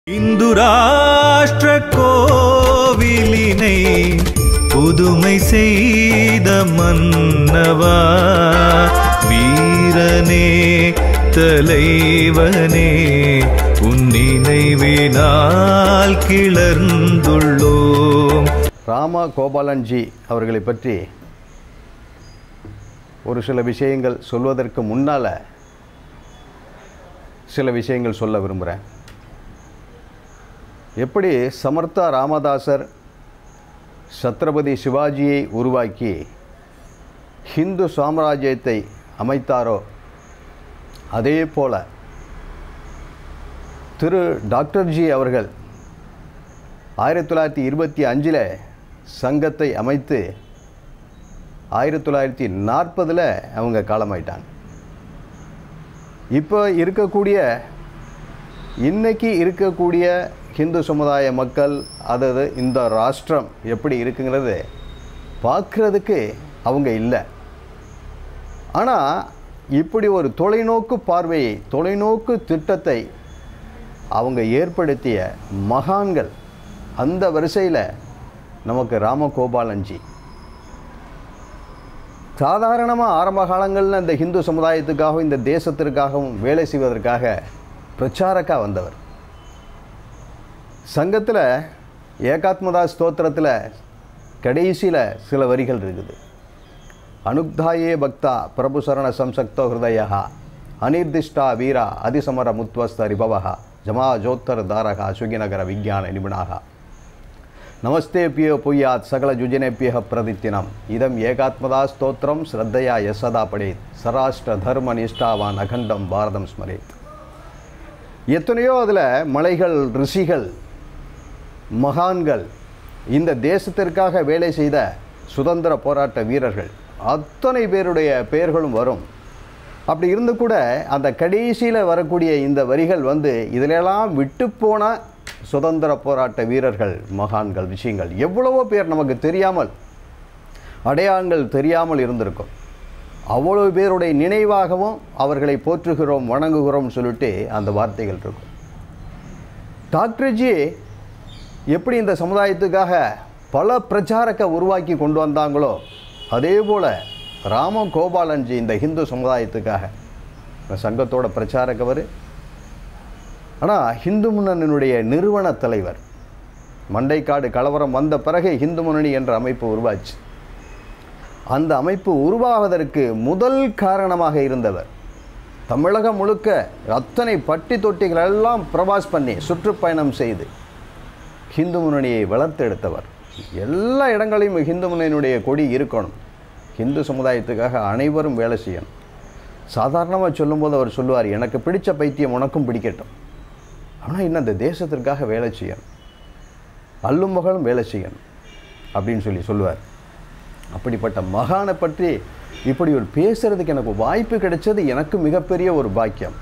இந்து ராஷ்டிர கோவிலினை புதுமை செய்த மன்னவா வீரனே தலைவனே உன் நினைவினால் கிளர்ந்துள்ளோம் ராம கோபாலன்ஜி அவர்களை பற்றி ஒரு சில விஷயங்கள் சொல்வதற்கு முன்னால் சில விஷயங்கள் சொல்ல விரும்புகிறேன் எப்படி சமர்த்தா ராமதாசர் சத்ரபதி சிவாஜியை உருவாக்கி ஹிந்து சாம்ராஜ்யத்தை அமைத்தாரோ அதே போல திரு டாக்டர்ஜி அவர்கள் ஆயிரத்தி தொள்ளாயிரத்தி இருபத்தி அஞ்சில் சங்கத்தை அமைத்து ஆயிரத்தி தொள்ளாயிரத்தி நாற்பதில் அவங்க காலமாயிட்டாங்க இப்போ இருக்கக்கூடிய இன்னைக்கு இருக்கக்கூடிய ஹிந்து சமுதாய மக்கள் அதாவது இந்த ராஷ்டிரம் எப்படி இருக்குங்கிறது பார்க்குறதுக்கு அவங்க இல்லை ஆனால் இப்படி ஒரு தொலைநோக்கு பார்வையை தொலைநோக்கு திட்டத்தை அவங்க ஏற்படுத்திய மகான்கள் அந்த வரிசையில் நமக்கு ராமகோபாலன்ஜி சாதாரணமாக ஆரம்ப காலங்களில் இந்த ஹிந்து சமுதாயத்துக்காகவும் இந்த தேசத்திற்காகவும் வேலை செய்வதற்காக பிரச்சாரக்கா வந்தவர் சங்கத்தில் ஏகாத்மதா ஸ்தோத்திரத்தில் கடைசியில் சில வரிகள் இருக்குது அனுக்தாயே பக்தா பிரபு சரண சம்சக்தோ ஹிருதயா அனிர்திஷ்டா வீரா அதிசமர முத்வஸ்த ரிபவா ஜமா ஜோத்தர் தாரகா சுகிநகர விஜான நிபுணாக நமஸ்தேபியோ புய்யாத் சகல ஜுஜனேபிய பிரதித்தினம் இதம் ஏகாத்மதா ஸ்தோத்திரம் ஸ்ரத்தையா யசதா படேத் சராஷ்டிர தர்ம நிஷ்டாவான் அகண்டம் பாரதம் ஸ்மரேத் எத்தனையோ அதில் மலைகள் ரிஷிகள் மகான்கள் இந்த தேசத்திற்காக வேலை செய்த சுதந்திர போராட்ட வீரர்கள் அத்தனை பேருடைய பெயர்களும் வரும் அப்படி இருந்து கூட அந்த கடைசியில் வரக்கூடிய இந்த வரிகள் வந்து இதிலெல்லாம் விட்டு போன சுதந்திர போராட்ட வீரர்கள் மகான்கள் விஷயங்கள் எவ்வளவோ பேர் நமக்கு தெரியாமல் அடையாளங்கள் தெரியாமல் இருந்திருக்கும் அவ்வளவு பேருடைய நினைவாகவும் அவர்களை போற்றுகிறோம் வணங்குகிறோம் சொல்லிட்டு அந்த வார்த்தைகள் இருக்கும் டாக்டர்ஜி எப்படி இந்த சமுதாயத்துக்காக பல பிரச்சாரக்க உருவாக்கி கொண்டு வந்தாங்களோ அதே போல் ராம கோபாலன்ஜி இந்த ஹிந்து சமுதாயத்துக்காக இந்த சங்கத்தோட பிரச்சாரக்கவர் ஆனால் ஹிந்து முன்னணியினுடைய நிறுவன தலைவர் மண்டைக்காடு கலவரம் வந்த பிறகு இந்து முன்னணி என்ற அமைப்பு உருவாச்சு அந்த அமைப்பு உருவாவதற்கு முதல் காரணமாக இருந்தவர் தமிழகம் முழுக்க அத்தனை பட்டி தொட்டிகள் எல்லாம் பிரபாஸ் பண்ணி சுற்றுப்பயணம் செய்து ஹிந்து முன்னணியை வளர்த்தெடுத்தவர் எல்லா இடங்களையும் ஹிந்து முன்னணியினுடைய கொடி இருக்கணும் ஹிந்து சமுதாயத்துக்காக அனைவரும் வேலை செய்யணும் சாதாரணமாக சொல்லும்போது அவர் சொல்லுவார் எனக்கு பிடிச்ச பைத்தியம் உனக்கும் பிடிக்கட்டும் ஆனால் இன்னும் அந்த தேசத்திற்காக வேலை செய்யணும் அல்லும் மகளும் வேலை செய்யணும் அப்படின்னு சொல்லி சொல்லுவார் அப்படிப்பட்ட மகானை பற்றி இப்படி ஒரு பேசுறதுக்கு எனக்கு வாய்ப்பு கிடைச்சது எனக்கு மிகப்பெரிய ஒரு பாக்கியம்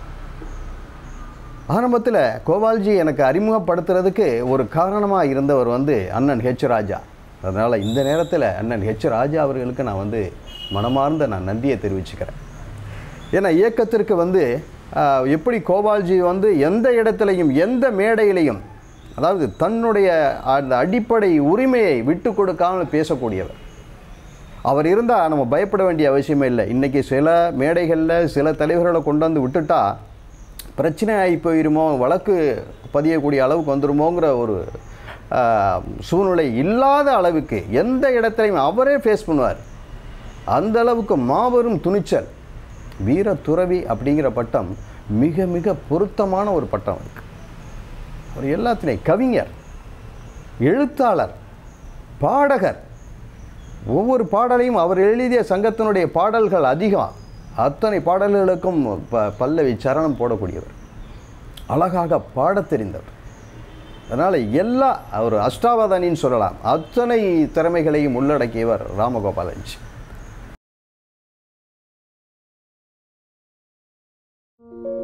ஆரம்பத்தில் கோபால்ஜி எனக்கு அறிமுகப்படுத்துறதுக்கு ஒரு காரணமாக இருந்தவர் வந்து அண்ணன் ஹெச் ராஜா அதனால் இந்த நேரத்தில் அண்ணன் ஹெச் ராஜா அவர்களுக்கு நான் வந்து மனமார்ந்த நான் நன்றியை தெரிவிச்சுக்கிறேன் ஏன்னா இயக்கத்திற்கு வந்து ஆஹ், எப்படி கோபால்ஜி வந்து எந்த இடத்துலையும் எந்த மேடையிலையும் அதாவது தன்னுடைய அந்த அடிப்படை உரிமையை விட்டு கொடுக்காமல் பேசக்கூடியவர் அவர் இருந்தால் நம்ம பயப்பட வேண்டிய அவசியமே இல்லை இன்றைக்கி சில மேடைகளில் சில தலைவர்களை கொண்டு வந்து விட்டுட்டா பிரச்சனை ஆகி போயிருமோ வழக்கு பதியக்கூடிய அளவுக்கு வந்துருமோங்கிற ஒரு ஆஹ், சூழ்நிலை இல்லாத அளவுக்கு எந்த இடத்துலையும் அவரே ஃபேஸ் பண்ணுவார் அந்த அளவுக்கு மாபெரும் துணிச்சல் வீர துறவி அப்படிங்கிற பட்டம் மிக மிக பொருத்தமான ஒரு பட்டம் இருக்கு அவர் எல்லாத்துலேயும் கவிஞர் எழுத்தாளர் பாடகர் ஒவ்வொரு பாடலையும் அவர் எழுதிய சங்கத்தினுடைய பாடல்கள் அதிகம் அத்தனை பாடல்களுக்கும் ப பல்லவி சரணம் போடக்கூடியவர் அழகாக பாடத் தெரிந்தவர் அதனால் எல்லா ஒரு அஷ்டாவதானின்னு சொல்லலாம் அத்தனை திறமைகளையும் உள்ளடக்கியவர் ராமகோபாலன்ஜி thank you